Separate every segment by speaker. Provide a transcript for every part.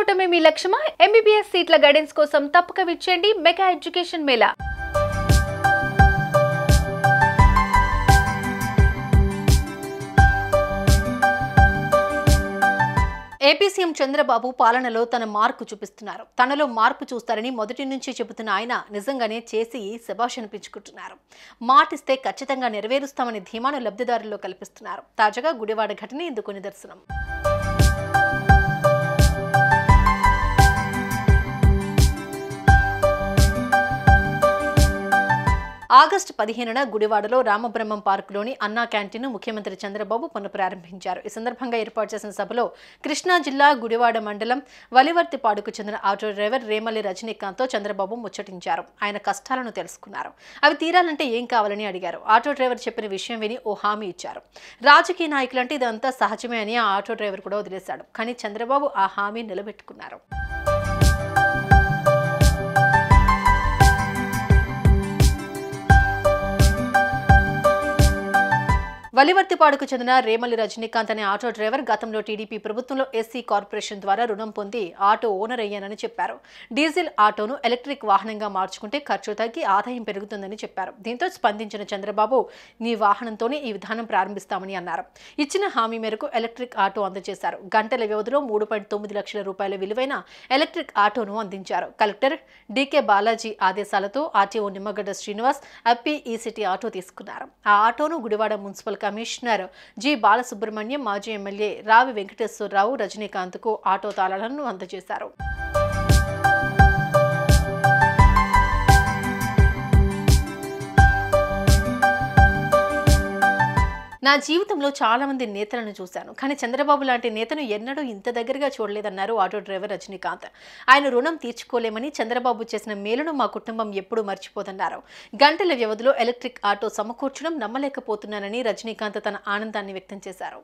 Speaker 1: అవటమే మీ లక్ష్యమా MBBS సీట్ల guidance కోసం తప్పక విచ్చేయండి mega education mela AP CM Chandrababu పాలనలో తన మార్పు చూపిస్తున్నారు తనలో మార్పు చూస్తారని మొదటి నుంచి చెబుతున్న ఆయన నిజంగానే చేసి శభాష్ అనిపించుకుంటున్నారు మాటిస్తే ఖచ్చితంగా నెరవేరుస్తామని ధీమాను లబ్ధిదారుల్లో కల్పిస్తున్నారు తాజాగా గుడివాడ ఘటన ఇందుకు నిదర్శనం ఆగస్టు పదిహేనున గుడివాడలో రామబ్రహ్మం పార్కులోని అన్నా క్యాంటీన్ను ముఖ్యమంత్రి చంద్రబాబు పునఃప్రారంభించారు ఈ సందర్భంగా ఏర్పాటు చేసిన సభలో కృష్ణా జిల్లా గుడివాడ మండలం వలివర్తిపాడుకు చెందిన ఆటో డ్రైవర్ రేమల్లి రజనీకాంత్తో చంద్రబాబు ముచ్చటించారు ఆయన కష్టాలను తెలుసుకున్నారు అవి తీరాలంటే ఏం కావాలని అడిగారు ఆటో డ్రైవర్ చెప్పిన విషయం విని ఓ హామీ ఇచ్చారు రాజకీయ నాయకులంటే ఇదంతా సహజమే అని ఆ ఆటో డ్రైవర్ కూడా వదిలేశాడు కానీ చంద్రబాబు ఆ హామీ నిలబెట్టుకున్నారు వలివర్తిపాడుకు చెందిన రేమల్లి రజనీకాంత్ అనే ఆటో డ్రైవర్ గతంలో టీడీపీ ప్రభుత్వంలో ఎస్సీ కార్పొరేషన్ ద్వారా రుణం పొంది ఆటో ఓనర్ అయ్యానని చెప్పారు డీజిల్ ఆటోను ఎలక్ట్రిక్ వాహనంగా మార్చుకుంటే ఖర్చు తగ్గి ఆదాయం పెరుగుతుందని చెప్పారు దీంతో స్పందించిన చంద్రబాబు నీ వాహనంతోనే ఈ విధానం ప్రారంభిస్తామని అన్నారు ఇచ్చిన హామీ మేరకు ఎలక్ట్రిక్ ఆటో అందజేశారు గంటల వ్యవధిలో మూడు పాయింట్ తొమ్మిది లక్షల రూపాయల విలువైన ఎలక్ట్రిక్ ఆటోను అందించారు కలెక్టర్ డీకే బాలాజీ ఆదేశాలతో ఆర్టీఓ నిమ్మగడ్డ శ్రీనివాస్ అప్పి ఈ సిటీ ఆటో తీసుకున్నారు ఆ ఆటోను Gudivada municipal commissioner G Balasubramanyam మాజీ ఎమ్మెల్యే రావి వెంకటేశ్వరరావు రజనీకాంత్కు ఆటో తాళాలను అందజేశారు నా జీవితంలో చాలా మంది నేతలను చూశాను కానీ చంద్రబాబు లాంటి నేతను ఎన్నడూ ఇంత దగ్గరగా చూడలేదన్నారు ఆటో డ్రైవర్ రజనీకాంత్ ఆయన రుణం తీర్చుకోలేమని చంద్రబాబు చేసిన మేలును మా కుటుంబం ఎప్పుడూ మర్చిపోతున్నారు గంటల వ్యవధిలో ఎలక్ట్రిక్ ఆటో సమకూర్చడం నమ్మలేకపోతున్నానని రజనీకాంత్ తన ఆనందాన్ని వ్యక్తం చేశారు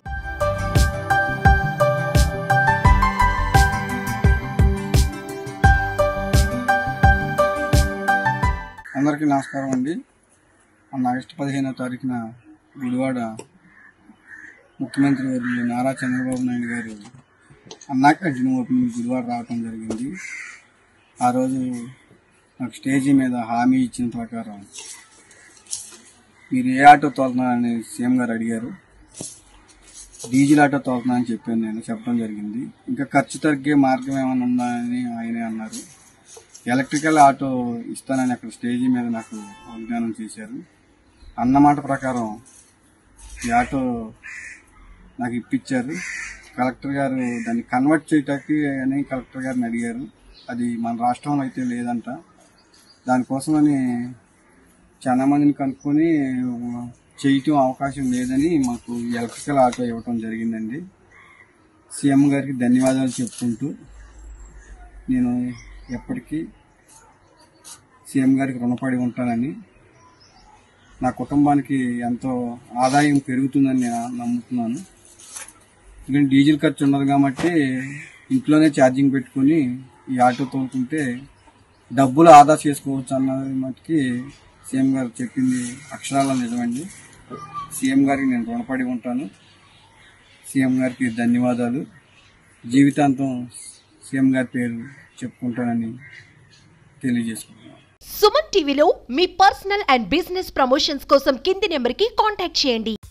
Speaker 2: అందరికీ నమస్కారం అండి మొన్న ఆగస్టు పదిహేనో తారీఖున గుడివాడ ముఖ్యమంత్రి వర్యులు నారా చంద్రబాబు నాయుడు గారు అన్నా క్యాంటీన్ ఓపెనింగ్ గుడివాడ రావటం జరిగింది ఆ రోజు నాకు స్టేజీ మీద హామీ ఇచ్చిన ప్రకారం మీరు ఏ ఆటో తోలుతున్నారని సీఎం గారు అడిగారు డీజిల్ ఆటో తోలుతున్నా అని చెప్పాను నేను చెప్పడం జరిగింది ఇంకా ఖర్చు తగ్గే మార్గం ఏమైనా ఉందా అని ఆయనే అన్నారు ఎలక్ట్రికల్ ఆటో ఇస్తానని అక్కడ స్టేజీ మీద నాకు వాగ్దానం చేశారు అన్నమాట ప్రకారం ఈ ఆటో నాకు ఇప్పించారు కలెక్టర్ గారు దాన్ని కన్వర్ట్ చేయటానికి అని కలెక్టర్ గారిని అడిగారు అది మన రాష్ట్రంలో అయితే లేదంట దానికోసమని చాలా మందిని కనుక్కొని చేయటం అవకాశం లేదని మాకు ఈ ఎలక్ట్రికల్ ఆటో ఇవ్వటం జరిగిందండి సీఎం గారికి ధన్యవాదాలు చెప్పుకుంటూ నేను ఎప్పటికీ సీఎం గారికి రుణపడి ఉంటానని నా కుటుంబానికి ఎంతో ఆదాయం పెరుగుతుందని నేను నమ్ముతున్నాను ఎందుకంటే డీజిల్ ఖర్చు ఉండదు కాబట్టి ఇంట్లోనే ఛార్జింగ్ పెట్టుకుని ఈ ఆటో తోలుకుంటే డబ్బులు ఆదా చేసుకోవచ్చు అన్నది మటుకి సీఎం గారు చెప్పింది అక్షరాల నిజమండి సీఎం గారికి నేను రుణపడి ఉంటాను సీఎం గారికి ధన్యవాదాలు జీవితాంతం సీఎం గారి పేరు చెప్పుకుంటానని తెలియజేసుకుంటున్నాను
Speaker 3: సుమన్ టీవీలో మీ పర్సనల్ అండ్ బిజినెస్ ప్రమోషన్స్ కోసం కింది నెంబర్కి కాంటాక్ట్ చేయండి